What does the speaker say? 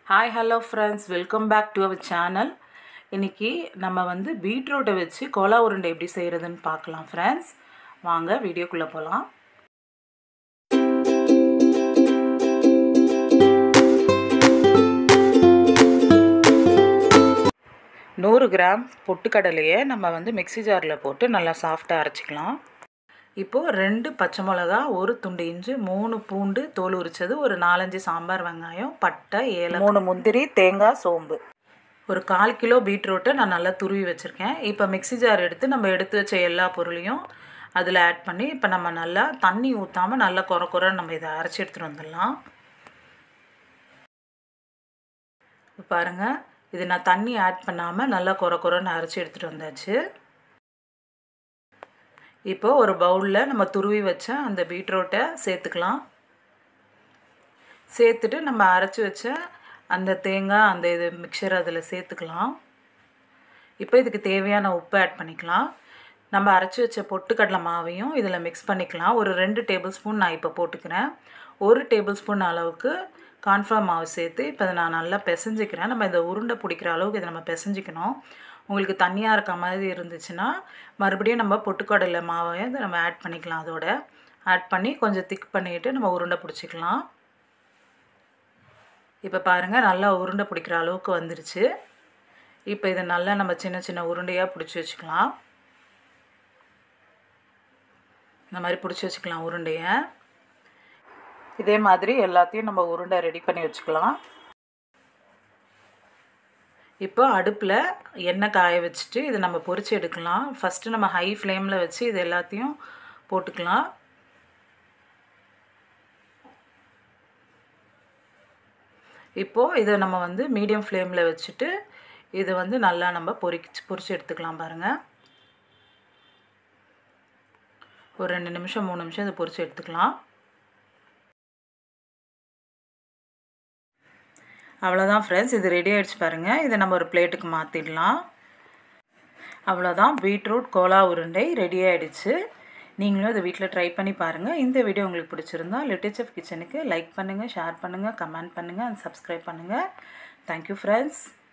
hi hello friends welcome back to our channel இன்றைக்கி நம்ம வந்து பீட்ரூட்டை வச்சு கோலா உருண்டை எப்படி செய்கிறதுன்னு பார்க்கலாம் ஃப்ரெண்ட்ஸ் வாங்க வீடியோக்குள்ளே போகலாம் நூறு கிராம் பொட்டுக்கடலையை நம்ம வந்து மிக்ஸி ஜாரில் போட்டு நல்லா சாஃப்டாக அரைச்சிக்கலாம் இப்போது ரெண்டு பச்சை மிளகா ஒரு துண்டு இஞ்சி மூணு பூண்டு தோல் உரிச்சது ஒரு நாலஞ்சு சாம்பார் வெங்காயம் பட்டை ஏலம் மூணு முந்திரி தேங்காய் சோம்பு ஒரு கால் கிலோ பீட்ரூட்டை நான் நல்லா துருவி வச்சுருக்கேன் இப்போ மிக்ஸி ஜார் எடுத்து நம்ம எடுத்து வச்ச எல்லா பொருளையும் அதில் ஆட் பண்ணி இப்போ நம்ம நல்லா தண்ணி ஊற்றாமல் நல்லா குறை குறை நம்ம இதை அரைச்சி எடுத்துகிட்டு வந்துடலாம் இப்போ பாருங்கள் இது நான் தண்ணி ஆட் பண்ணாமல் நல்லா குறை குறைன்னு அரைச்சி எடுத்துகிட்டு வந்தாச்சு இப்போ ஒரு பவுலில் நம்ம துருவி வச்ச அந்த பீட்ரூட்டை சேர்த்துக்கலாம் சேர்த்துட்டு நம்ம அரைச்சி வச்ச அந்த தேங்காய் அந்த இது மிக்சர் அதில் சேர்த்துக்கலாம் இப்போ இதுக்கு தேவையான உப்பு ஆட் பண்ணிக்கலாம் நம்ம அரைச்சி வச்ச பொட்டுக்கடலை மாவையும் இதில் மிக்ஸ் பண்ணிக்கலாம் ஒரு ரெண்டு டேபிள் ஸ்பூன் நான் இப்போ போட்டுக்கிறேன் ஒரு டேபிள் ஸ்பூன் அளவுக்கு கான்ஃப்ளவர் மாவு சேர்த்து இப்போ இதை நான் நல்லா பிசைஞ்சிக்கிறேன் நம்ம இந்த உருண்டை பிடிக்கிற அளவுக்கு இதை நம்ம பிசைஞ்சிக்கணும் உங்களுக்கு தண்ணியாக இருக்க மாதிரி இருந்துச்சுன்னா மறுபடியும் நம்ம பொட்டுக்கடலை மாவை இதை நம்ம ஆட் பண்ணிக்கலாம் அதோட ஆட் பண்ணி கொஞ்சம் திக் பண்ணிவிட்டு நம்ம உருண்டை பிடிச்சிக்கலாம் இப்போ பாருங்கள் நல்லா உருண்டை பிடிக்கிற அளவுக்கு வந்துருச்சு இப்போ இதை நல்லா நம்ம சின்ன சின்ன உருண்டையாக பிடிச்சி வச்சுக்கலாம் இந்த மாதிரி பிடிச்சி வச்சுக்கலாம் உருண்டையை இதே மாதிரி எல்லாத்தையும் நம்ம உருண்டை ரெடி பண்ணி வச்சுக்கலாம் இப்போ அடுப்பில் எண்ணெய் காய வச்சுட்டு இதை நம்ம பொரிச்சு எடுக்கலாம் ஃபஸ்ட்டு நம்ம ஹை ஃப்ளேமில் வச்சு இது எல்லாத்தையும் போட்டுக்கலாம் இப்போது இதை நம்ம வந்து மீடியம் ஃப்ளேமில் வச்சுட்டு இதை வந்து நல்லா நம்ம பொரிச்சு பொரிச்சு எடுத்துக்கலாம் பாருங்கள் ஒரு ரெண்டு நிமிஷம் மூணு நிமிஷம் இதை பொரிச்சு எடுத்துக்கலாம் அவ்வளோதான் ஃப்ரெண்ட்ஸ் இது ரெடி ஆகிடுச்சு பாருங்கள் இதை நம்ம ஒரு பிளேட்டுக்கு மாற்றிடலாம் அவ்வளோதான் பீட்ரூட் கோலா உருண்டை ரெடி ஆகிடுச்சு நீங்களும் இதை வீட்டில் ட்ரை பண்ணி பாருங்கள் இந்த வீடியோ உங்களுக்கு பிடிச்சிருந்தா லிட்டிச்சப் கிச்சனுக்கு லைக் பண்ணுங்கள் ஷேர் பண்ணுங்கள் கமெண்ட் பண்ணுங்கள் அண்ட் சப்ஸ்கிரைப் பண்ணுங்கள் தேங்க்யூ ஃப்ரெண்ட்ஸ்